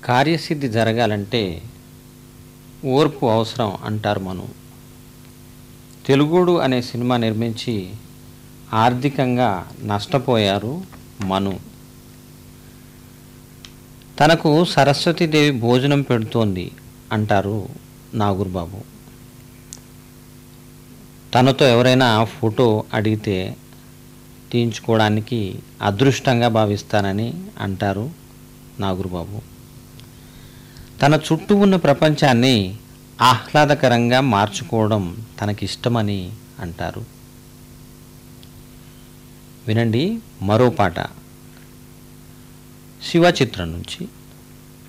కార్యసిద్ధి జరగాలంటే ఓర్పు అవసరం అంటారు మను తెలుగుడు అనే సినిమా నిర్మించి ఆర్థికంగా నష్టపోయారు మను తనకు సరస్వతీదేవి భోజనం పెడుతోంది అంటారు నాగూర్బాబు తనతో ఎవరైనా ఫోటో అడిగితే తీయించుకోవడానికి అదృష్టంగా భావిస్తానని అంటారు నాగూర్బాబు తన చుట్టూ ఉన్న ప్రపంచాన్ని ఆహ్లాదకరంగా మార్చుకోవడం తనకిష్టమని అంటారు వినండి మరో పాట శివ చిత్రం నుంచి